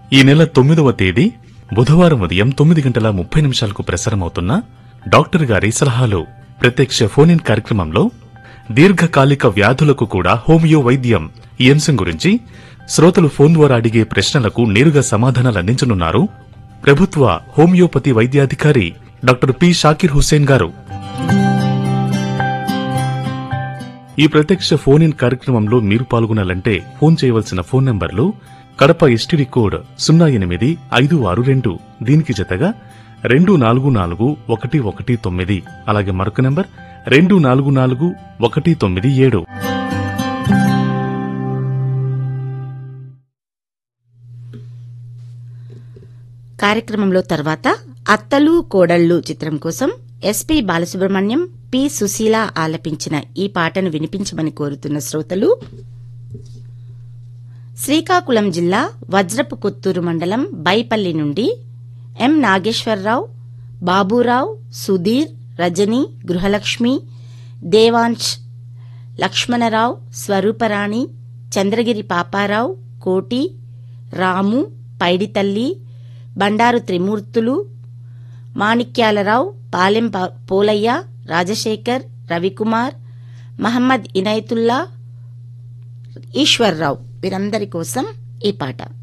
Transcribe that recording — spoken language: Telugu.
ఈ నెల తొమ్మిదవ తేదీ బుధవారం ఉదయం తొమ్మిది గంటల ముప్పై నిమిషాలకు ప్రసారమవుతున్న డాక్టర్ గారి సలహాలు ప్రత్యక్ష ఫోన్ ఇన్ కార్యక్రమంలో దీర్ఘకాలిక వ్యాధులకు కూడా హోమియో వైద్యం ఈ అంశం గురించి శ్రోతలు ఫోన్ ద్వారా అడిగే ప్రశ్నలకు నేరుగా సమాధానాలు అందించనున్నారు ప్రభుత్వ హోమియోపతి వైద్యాధికారి డాక్టర్ పి షాకిర్ హుస్సేన్ గారు ఈ ప్రత్యక్ష ఫోన్ ఇన్ కార్యక్రమంలో మీరు పాల్గొనాలంటే ఫోన్ చేయవలసిన ఫోన్ నంబర్లు కడప ఎస్టీడీ కోడ్ సున్నా ఎనిమిది ఐదు ఆరు రెండు దీనికి జతగా రెండు నాలుగు నాలుగు ఒకటి ఒకటి తొమ్మిది అలాగే మరొక నంబర్ రెండు నాలుగు నాలుగు ఒకటి తొమ్మిది ఏడు కార్యక్రమంలో తర్వాత అత్తలు కోడళ్ళు చిత్రం కోసం ఎస్పి బాలసుబ్రహ్మణ్యం పి సుశీల ఆలపించిన ఈ పాటను వినిపించమని కోరుతున్న శ్రోతలు శ్రీకాకుళం జిల్లా వజ్రపు కొత్తూరు మండలం బైపల్లి నుండి ఎం నాగేశ్వరరావు బాబురావు సుధీర్ రజని గృహలక్ష్మి దేవాంశ్ లక్ష్మణరావు స్వరూపరాణి చంద్రగిరి పాపారావు కోటి రాము పైడితల్లి బండారు త్రిమూర్తులు మాణిక్యాలరావు పాలెం ప- పోలయ్య రాజశేఖర్ రవికుమార్ మహమ్మద్ ఇనయతుల్లా ఈశ్వర్రావు వీరందరి కోసం ఈ పాట